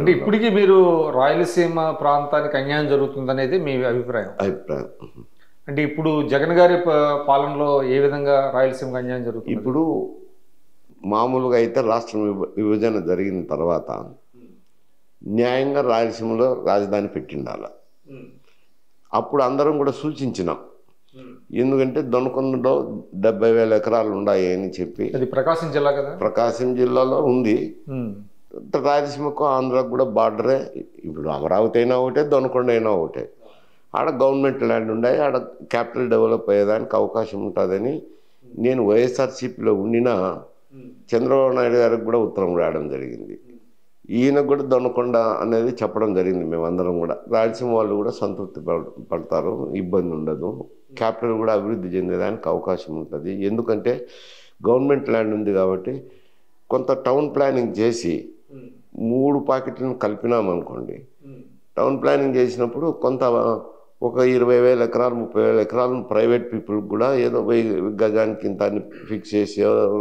అంటే ఇప్పటికీ మీరు రాయలసీమ ప్రాంతానికి అన్యాయం జరుగుతుందనేది మీ అభిప్రాయం అభిప్రాయం అంటే ఇప్పుడు జగన్ గారి ప- పాలనలో ఏ విధంగా రాయలసీమకు అన్యాయం జరుగుతుంది ఇప్పుడు మామూలుగా అయితే రాష్ట్ర విభ- విభజన జరిగిన తర్వాత న్యాయంగా రాయలసీమలో రాజధాని పెట్టిండాల అప్పుడు అందరం కూడా సూచించినాం ఎందుకంటే దొనకొండలో డెబ్బై వేల ఎకరాలు ఉన్నాయి అని చెప్పి అది ప్రకాశం జిల్లా కదా ప్రకాశం జిల్లాలో ఉంది ఉమ్. రాయలసీమకు ఆంధ్రాకు కూడా బార్డరే ఇప్పుడు అమరావతి అయినా ఒకటే దొనకొండ అయినా ఒకటే ఆడ గవర్నమెంట్ ల్యాండ్ ఉన్నాయి ఆడ క్యాపిటల్ డెవలప్ అయ్యేదానికి అవకాశం ఉంటుందని నేను వైఎస్ఆర్సీపీలో ఉండినా చంద్రబాబు నాయుడు గారికి కూడా ఉత్తరం రాయడం జరిగింది ఈయన కూడా దొనకొండ అనేది చెప్పడం జరిగింది మేమందరం కూడా రాయలసీమ వాళ్ళు కూడా సంతృప్తి పడ- పడతారు ఇబ్బంది ఉండదు క్యాపిటల్ కూడా అభివృద్ధి చెందేదానికి అవకాశం ఉంటుంది ఎందుకంటే గవర్నమెంట్ ల్యాండ్ ఉంది కాబట్టి కొంత టౌన్ ప్లానింగ్ చేసి మూడు పాకెట్లను కలిపినామనుకోండి టౌన్ ప్లానింగ్ చేసినప్పుడు కొంత ఒక ఇరవై వేల ఎకరాలు ముప్పై వేల ఎకరాలను ప్రైవేట్ పీపుల్కి కూడా ఏదో వెయ్యి గజానికి ఇంత అని ఫిక్స్ చేసి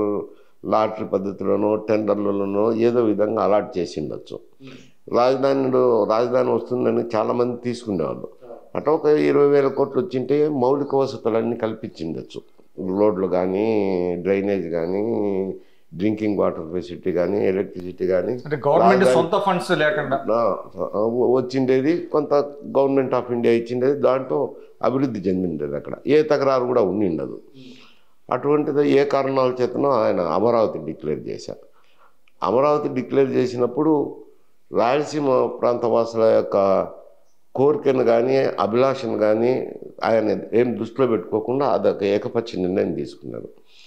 లాటరీ పద్ధతిలోనో టెండర్లలోనో ఏదో విధంగా అలాట్ చేసి ఉండొచ్చు రాజధానిలో రాజధాని వస్తుందని చాలామంది తీసుకునేవాళ్ళు అట్లా ఒక ఇరవై వేల కోట్లు వచ్చింటే మౌలిక వసతులన్నీ కల్పించిండొచ్చు రోడ్లు కానీ డ్రైనేజ్ కానీ డ్రింకింగ్ వాటర్ ఫెసిలిటీ కానీ ఎలక్ట్రిసిటీ కానీ అంటే గవర్నమెంట్ సొంత ఫండ్స్ లేకుండా ఆ, వచ్చిండేది కొంత గవర్నమెంట్ ఆఫ్ ఇండియా ఇచ్చిండేది దాంట్లో అభివృద్ధి చెందిండేది అక్కడ ఏ తకరారు కూడా ఉండిండదు అటువంటిది ఏ కారణాల చేతనో ఆయన అమరావతి డిక్లేర్ చేశారు అమరావతి డిక్లేర్ చేసినప్పుడు రాయలసీమ ప్రాంత వాసుల యొక్క కోరికను కానీ అభిలాషను కానీ ఆయన ఏం దృష్టిలో పెట్టుకోకుండా అదొక ఏకపక్ష నిర్ణయం తీసుకున్నారు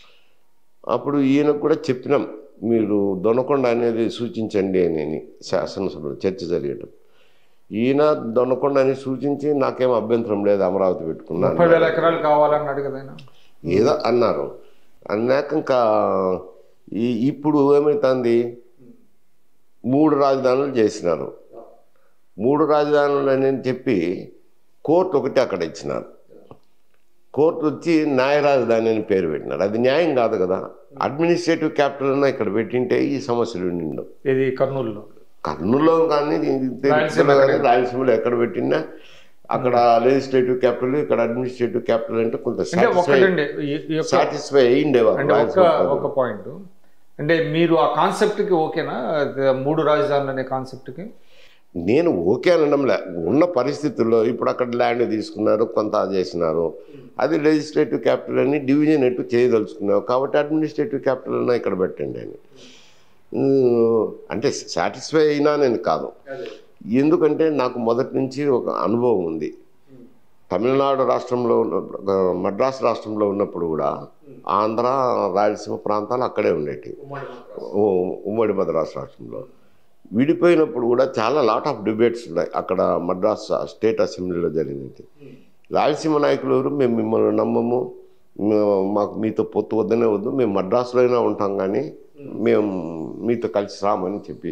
అప్పుడు ఈయనకు కూడా చెప్పినాం మీరు దొనకొండ అనేది సూచించండి అని శాసనసభలో చర్చ జరిగటం ఈయన దొనకొండ అని సూచించి నాకేం అభ్యంతరం లేదు అమరావతి పెట్టుకున్నా ముప్పై వేల ఎకరాలు కావాలన్నాడు కదా ఆయన ఏదో అన్నారు అన్నాక ఇంకా ఈ ఇప్పుడు ఏమవుతుంది మూడు రాజధానులు చేసినారు మూడు రాజధానులు అని చెప్పి కోర్టు ఒకటి అక్కడ ఇచ్చినారు కోర్టు వచ్చి న్యాయ రాజధాని అని పేరు పెట్టినారు అది న్యాయం కాదు కదా అడ్మినిస్ట్రేటివ్ క్యాపిటల్ అన్న ఇక్కడ పెట్టింటే ఈ సమస్యలు ఉండవు ఇది కర్నూలులో కర్నూలులో కానీ రాయలసీమ కానీ రాయలసీమలో ఎక్కడ పెట్టినా అక్కడ లెజిస్లేటివ్ క్యాపిటల్ ఇక్కడ అడ్మినిస్ట్రేటివ్ క్యాపిటల్ అంటే కొంత అంటే ఒకటండి ఈ- ఈ యొక్క సాటిస్ఫై అయ్యిండేవారు అంటే ఒక రాయలసీమ ప్రజలు. ఒక పాయింట్ అంటే మీరు ఆ కాన్సెప్ట్కి ఓకేనా అది మూడు రాజధానులు అనే కాన్సెప్ట్కి నేను ఓకే అనడంలే ఉన్న పరిస్థితుల్లో ఇప్పుడు అక్కడ ల్యాండ్ తీసుకున్నారు కొంత చేసినారు అది లెజిస్లేటివ్ క్యాపిటల్ అని డివిజన్ ఎటు చేయదలుచుకున్నావు కాబట్టి అడ్మినిస్ట్రేటివ్ క్యాపిటల్ అన్న ఇక్కడ పెట్టండి అని ఉమ్, అంటే సాటిస్ఫై అయినా నేను కాదు ఎందుకంటే నాకు మొదటి నుంచి ఒక అనుభవం ఉంది తమిళనాడు రాష్ట్రంలో ఉన్న మద్రాసు రాష్ట్రంలో ఉన్నప్పుడు కూడా ఆంధ్ర రాయలసీమ ప్రాంతాలు అక్కడే ఉండేవి ఉ- ఉమ్మడి మద్రాసు రాష్ట్రంలో విడిపోయినప్పుడు కూడా చాలా లాట్ ఆఫ్ డిబేట్స్ ఉన్నాయి అక్కడ మద్రాస్ స్టేట్ అసెంబ్లీలో జరిగింది రాయలసీమ నాయకులు ఎవరు మేము మిమ్మల్ని నమ్మము మేము- మాకు మీతో పొత్తు వద్దనే వద్దు మేము మద్రాసులో అయినా ఉంటాం కానీ మేము మీతో కలిసి రామని చెప్పి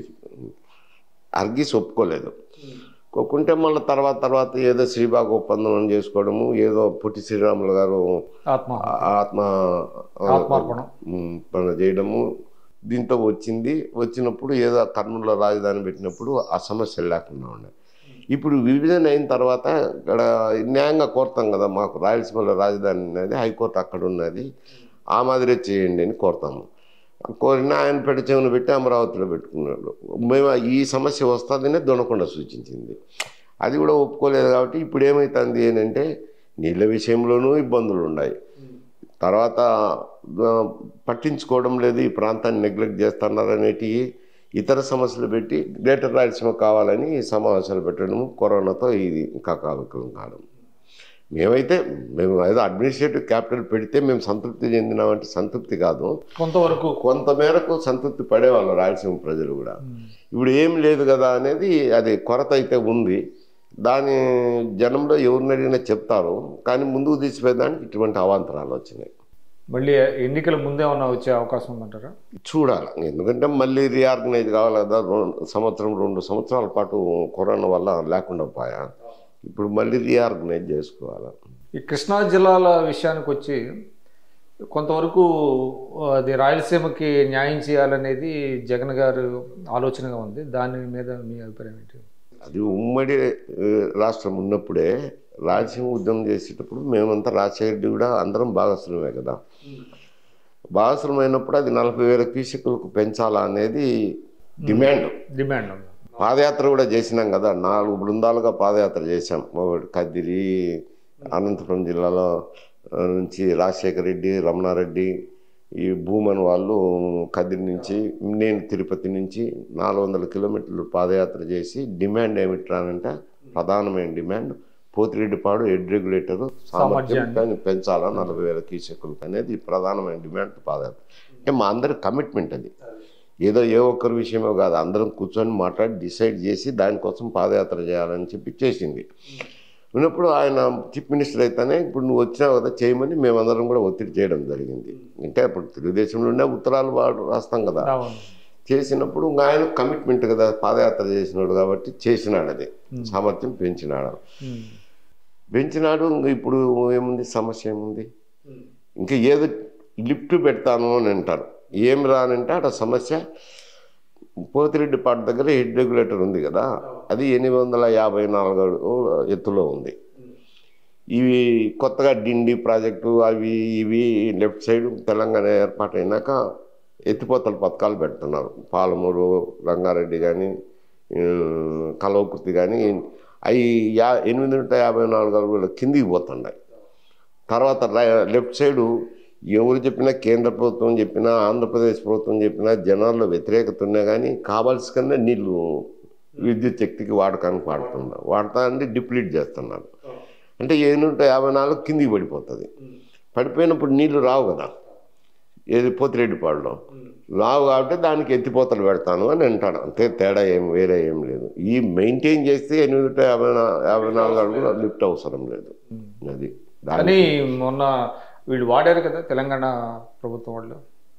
అర్గీస్ ఒప్పుకోలేదు ఒప్పుకుంటే మళ్ళీ తర్వాత తర్వాత ఏదో శ్రీబాగ్ ఒప్పందం అని చేసుకోవడము ఏదో పుట్టి శ్రీరాములు గారు ఆత్మ ఆత్మ ఆత్మార్పణం ఉమ్, పని చేయడము దీంతో వచ్చింది వచ్చినప్పుడు ఏదో కర్నూలులో రాజధాని పెట్టినప్పుడు ఆ సమస్యలు లేకుండా ఉన్నాయి ఇప్పుడు విభజన అయిన తర్వాత ఇక్కడ న్యాయంగా కోరుతాం కదా మాకు రాయలసీమలో రాజధాని ఉన్నది హైకోర్టు అక్కడ ఉన్నది ఆ మాదిరే చేయండి అని కోరుతాము కోరిన ఆయన పెట్టి చెవును పెట్టి అమరావతిలో పెట్టుకున్నాడు మేము ఈ సమస్య వస్తుందనే దొనకొండ సూచించింది అది కూడా ఒప్పుకోలేదు కాబట్టి ఇప్పుడు ఏమవుతుంది అని అంటే నీళ్ళ విషయంలోనూ ఇబ్బందులు ఉన్నాయి తర్వాత ఆ, పట్టించుకోవడం లేదు ఈ ప్రాంతాన్ని నెగ్లెక్ట్ చేస్తున్నారు అనేటివి ఇతర సమస్యలు పెట్టి గ్రేటర్ రాయలసీమ కావాలని ఈ సమావేశాలు పెట్టడం కరోనాతో ఇది ఇంకా కాలకలం కాలం మేమైతే మేము ఏదో అడ్మినిస్ట్రేటివ్ క్యాపిటల్ పెడితే మేము సంతృప్తి చెందినామంటే సంతృప్తి కాదు కొంతవరకు కొంత మేరకు సంతృప్తి పడేవాళ్ళు రాయలసీమ ప్రజలు కూడా ఇప్పుడు ఏం లేదు కదా అనేది అది కొరత అయితే ఉంది దాని జనంలో ఎవరిని అడిగినా చెప్తారు కానీ ముందుకు తీసిపోయేదానికి ఇటువంటి అవాంతరాలు వచ్చినాయి మళ్ళీ ఎన్నికల ముందే ఏమన్నా వచ్చే అవకాశం ఉందంటారా చూడాలి ఎందుకంటే మళ్ళీ రీఆర్గనైజ్ కావాలి కదా రెండు సంవత్సరం రెండు సంవత్సరాల పాటు కరోనా వల్ల లేకుండా పోయా ఇప్పుడు మళ్ళీ రీఆర్గనైజ్ చేసుకోవాలి ఈ కృష్ణా జిల్లాల విషయానికి వచ్చి కొంతవరకు అది రాయలసీమకి న్యాయం చేయాలనేది జగన్ గారు ఆలోచనగా ఉంది దాని మీద మీ అభిప్రాయం ఏంటి అది ఉమ్మడి ఆ, రాష్ట్రం ఉన్నప్పుడే రాజ్యం ఉద్యమం చేసేటప్పుడు మేమంతా రాజశేఖర రెడ్డి కూడా అందరం భాగస్వామే కదా భాగస్వామ్యం అయినప్పుడు అది నలభై వేల క్యూసెక్కులకు పెంచాలా అనేది డిమాండ్ డిమాండ్ ఉంది పాదయాత్ర కూడా చేసినాం కదా నాలుగు బృందాలుగా పాదయాత్ర చేశాం ఒకటి కదిరి అనంతపురం జిల్లాలో ఆ, నుంచి రాజశేఖర రెడ్డి రమణారెడ్డి ఈ భూమన్ వాళ్ళు కదిరి నుంచి నేను తిరుపతి నుంచి నాలుగు వందల కిలోమీటర్లు పాదయాత్ర చేసి డిమాండ్ ఏమిట్రానంటే ప్రధానమైన డిమాండ్ పోతిరెడ్డిపాడు హెడ్ రెగ్యులేటర్ సామర్థ్యం దాన్ని పెంచాలా నలభై వేల కీచకులకు అనేది ప్రధానమైన డిమాండ్ పాదయాత్ర అంటే మా అందరి కమిట్మెంట్ అది ఏదో ఏ ఒక్కరి విషయమో కాదు అందరం కూర్చొని మాట్లాడి డిసైడ్ చేసి దానికోసం పాదయాత్ర చేయాలని చెప్పి చేసింది ఉన్నప్పుడు ఆయన చీఫ్ మినిస్టర్ అయితేనే ఇప్పుడు నువ్వు వచ్చినావు కదా చేయమని మేమందరం కూడా ఒత్తిడి చేయడం జరిగింది అంటే అప్పుడు తెలుగుదేశంలోనే ఉత్తరాలు వాడు రాస్తాం కదా అవును చేసినప్పుడు ఇంకా ఆయన కమిట్మెంట్ కదా పాదయాత్ర చేసినాడు కాబట్టి చేసినాడు అది సామర్థ్యం పెంచినాడు ఉమ్. పెంచినాడు ఇంక ఇప్పుడు ఏముంది సమస్య ఏముంది ఇంకా ఏదో లిఫ్ట్ పెడతాను అని అంటారు ఏం రానంటే అక్కడ సమస్య పోతిరెడ్డి పాట దగ్గర హెడ్ రెగ్యులేటర్ ఉంది కదా అది ఎనిమిది వందల యాభై నాలుగు అడుగు ఎత్తులో ఉంది ఇవి కొత్తగా డిండి ప్రాజెక్టు అవి ఇవి లెఫ్ట్ సైడ్ తెలంగాణ ఏర్పాటు అయినాక ఎత్తిపోతల పథకాలు పెడుతున్నారు పాలమూరు రంగారెడ్డి కానీ కలవకుర్తి కానీ అవి యా ఎనిమిది నూట యాభై నాలుగు అడుగుల కిందికి పోతున్నాయి తర్వాత రై- లెఫ్ట్ సైడు ఎవరు చెప్పినా కేంద్ర ప్రభుత్వం చెప్పినా ఆంధ్రప్రదేశ్ ప్రభుత్వం చెప్పినా జనాల్లో వ్యతిరేకత ఉన్నా కానీ కావాల్సి కన్నా నీళ్లు విద్యుత్ శక్తికి వాడకానికి వాడుతున్నారు వాడతా అంటే డిప్లీట్ చేస్తున్నారు అంటే ఏ నూట యాభై నాలుగు కిందికి పడిపోతుంది పడిపోయినప్పుడు నీళ్లు రావు కదా ఏది పోతిరెడ్డిపాడులో రావు కాబట్టి దానికి ఎత్తిపోతలు పెడతాను అని అంటాడు అంతే తేడా ఏం వేరే ఏం లేదు ఈ మెయింటైన్ చేస్తే ఎనిమిది నూట యాభై నా- యాభై నాలుగు అడుగులు లిఫ్ట్ అవసరం లేదు అది దాని కానీ మొన్న వీళ్ళు వాడారు కదా తెలంగాణ ప్రభుత్వం వాళ్ళు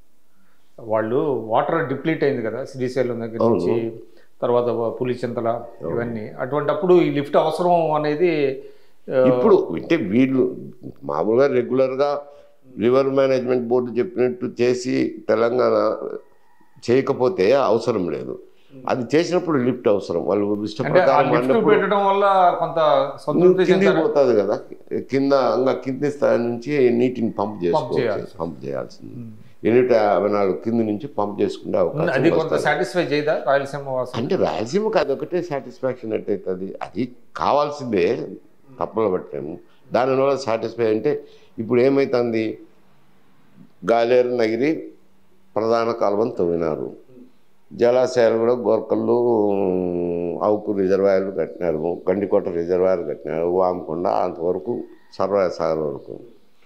వాళ్ళు వాటర్ డిప్లీట్ అయింది కదా శ్రీశైలం దగ్గర నుంచి తర్వాత పులిచింతల ఇవన్నీ అటువంటప్పుడు ఈ లిఫ్ట్ అవసరం అనేది ఆ, ఇప్పుడు అంటే వీళ్ళు మామూలుగా రెగ్యులర్గా రివర్ మేనేజ్మెంట్ బోర్డు చెప్పినట్టు చేసి తెలంగాణ చేయకపోతే అవసరం లేదు అది చేసినప్పుడు లిఫ్ట్ అవసరం వాళ్ళు ఇష్ట అంటే ఆ ప్రకారం లిఫ్ట్ అన్నప్పుడు పెట్టడం వల్ల కొంత సంతృప్తి కిందికి చెందారు పోతుంది కదా కింద ఇంకా కింది స్థాయి నుంచి నీటిని పంప్ చేసుకోవచ్చు చేయాల్సి. పంప్ చేయాల్సింది ఎన్నిట యాభై నాలుగు కింది నుంచి పంప్ చేసుకుంటే అవకాశం అది కొంత వస్తది. సాటిస్ఫై చేయదా రాయలసీమ వాసం అంటే రాయలసీమకి అదొకటే సాటిస్ఫాక్షన్ ఎట్టయితుంది అది కావాల్సిందే తప్పులు పట్టాము దానివల్ల సాటిస్ఫై అంటే ఇప్పుడు ఏమవుతుంది గాలేరు నగిరి ప్రధాన కాలువను తవ్వినారు జలాశయాలు కూడా గోర్కల్లు అవుకు రిజర్వాయర్లు కట్టినారు గండికోట రిజర్వాయర్ కట్టినారు వామకొండ అంతవరకు సర్వాయ సాగర్ వరకు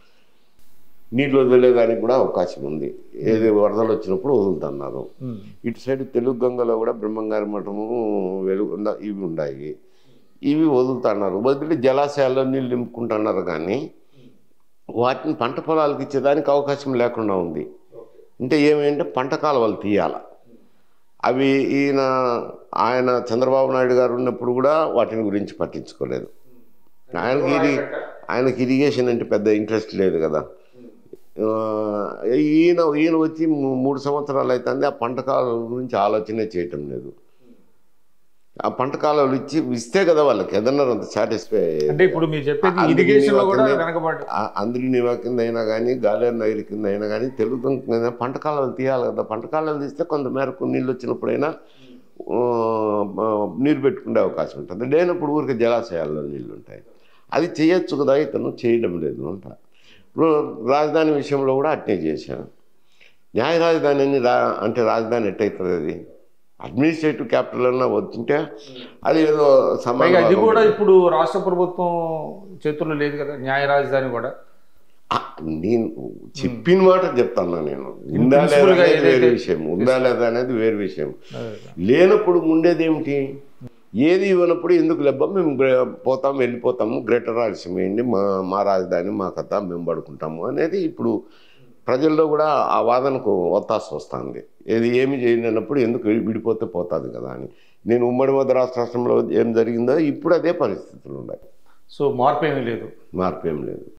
నీళ్ళు వదిలేదానికి కూడా అవకాశం ఉంది ఏది వరదలు వచ్చినప్పుడు వదులుతున్నారు ఉమ్. ఇటు సైడ్ తెలుగు గంగలో కూడా బ్రహ్మంగారి మఠము వెలుగుండ ఇవి ఉన్నాయి ఇవి వదులుతున్నారు వదిలి జలాశయాల్లో నీళ్ళు నింపుకుంటున్నారు కానీ వాటిని పంట పొలాలకు ఇచ్చేదానికి అవకాశం లేకుండా ఉంది అంటే ఏమైంటే పంట కాలువలు తీయాల అవి ఈయన ఆయన చంద్రబాబు నాయుడు గారు ఉన్నప్పుడు కూడా వాటిని గురించి పట్టించుకోలేదు ఆయనకి ఇది ఆయనకి ఇరిగేషన్ అంటే పెద్ద ఇంట్రెస్ట్ లేదు కదా ఆ, ఈయన ఈయన వచ్చి మూ- మూడు సంవత్సరాలు అవుతుంది ఆ పంట కాలం గురించి ఆలోచనే చేయటం లేదు ఆ పంట కాలాలు ఇచ్చి ఇస్తే కదా వాళ్ళకి ఏదన్నా అంత సాటిస్ఫై అంటే ఇప్పుడు మీరు చెప్పేది అందుకని ఇరిగేషన్ లో కూడా వాటిని- వెనకబడి అందరి నివా కింద అయినా కానీ గాలేరు నగరి కింద అయినా కానీ తెలుగు కింద పంట కాలాలు తీయాలి కదా పంట కాలాలు తీస్తే కొంత మేరకు నీళ్ళు వచ్చినప్పుడైనా ఆ, ఆ, నీరు పెట్టుకునే అవకాశం ఉంటుంది లేనప్పుడు ఊరికి జలాశయాల్లో నీళ్ళు ఉంటాయి అది చేయొచ్చు కదా ఇతను చేయడం లేదు అంట ఇప్పుడు రాజధాని విషయంలో కూడా అట్నే చేశాను న్యాయ రాజధాని అని రా అంటే రాజధాని ఎట్టయితుంది అది అడ్మినిస్ట్రేటివ్ క్యాపిటల్ అన్నా వచ్చింటే అది ఏదో పైగా అది సమాజం కూడా ఇప్పుడు రాష్ట్ర ప్రభుత్వం చేతుల్లో లేదు కదా న్యాయ రాజధాని కూడా ఆ, నేను చెప్పిన మాట చెప్తాను నేను ఉందా లేదా principle గా అనేది వేరే ఏదైతే- విషయం ఉందా లేదా అనేది వేరే విషయం అదే. లేనప్పుడు ఉండేది ఏమిటి ఏది ఇవ్వనప్పుడు ఎందుకు లెబ్బ మేము గ్రే- పోతాం వెళ్ళిపోతాము గ్రేటర్ రాయలసీమ ఏంటి మా మా రాజధాని మా కథ మేము పడుకుంటాము అనేది ఇప్పుడు ప్రజల్లో కూడా ఆ వాదనకు ఒత్తాసు వస్తుంది ఏది ఏమి చేయలేనప్పుడు ఎందుకు విడిపోతే పోతుంది కదా అని నేను ఉమ్మడి మద్రాసు రాష్ట్రంలో ఏం జరిగిందో ఇప్పుడు అదే పరిస్థితులు ఉన్నాయి సో మార్పు ఏమీ లేదు మార్పు ఏం లేదు